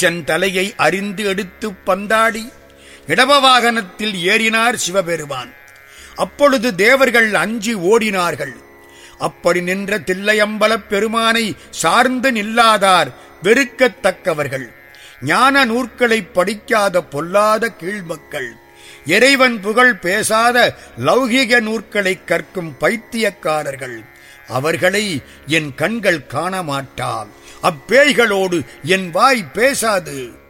ஈச்சன் தலையை அறிந்து எடுத்துப் பந்தாடி இடப வாகனத்தில் ஏறினார் சிவபெருமான் அப்பொழுது தேவர்கள் அஞ்சி ஓடினார்கள் அப்படி நின்ற தில்லையம்பலப் பெருமானை சார்ந்து நில்லாதார் வெறுக்கத்தக்கவர்கள் ஞான நூற்களைப் படிக்காத பொல்லாத கீழ்மக்கள் இறைவன் புகழ் பேசாத லௌகிக நூற்களைக் கற்கும் பைத்தியக்காரர்கள் அவர்களை என் கண்கள் காண மாட்டாம் அப்பேய்களோடு என் வாய் பேசாது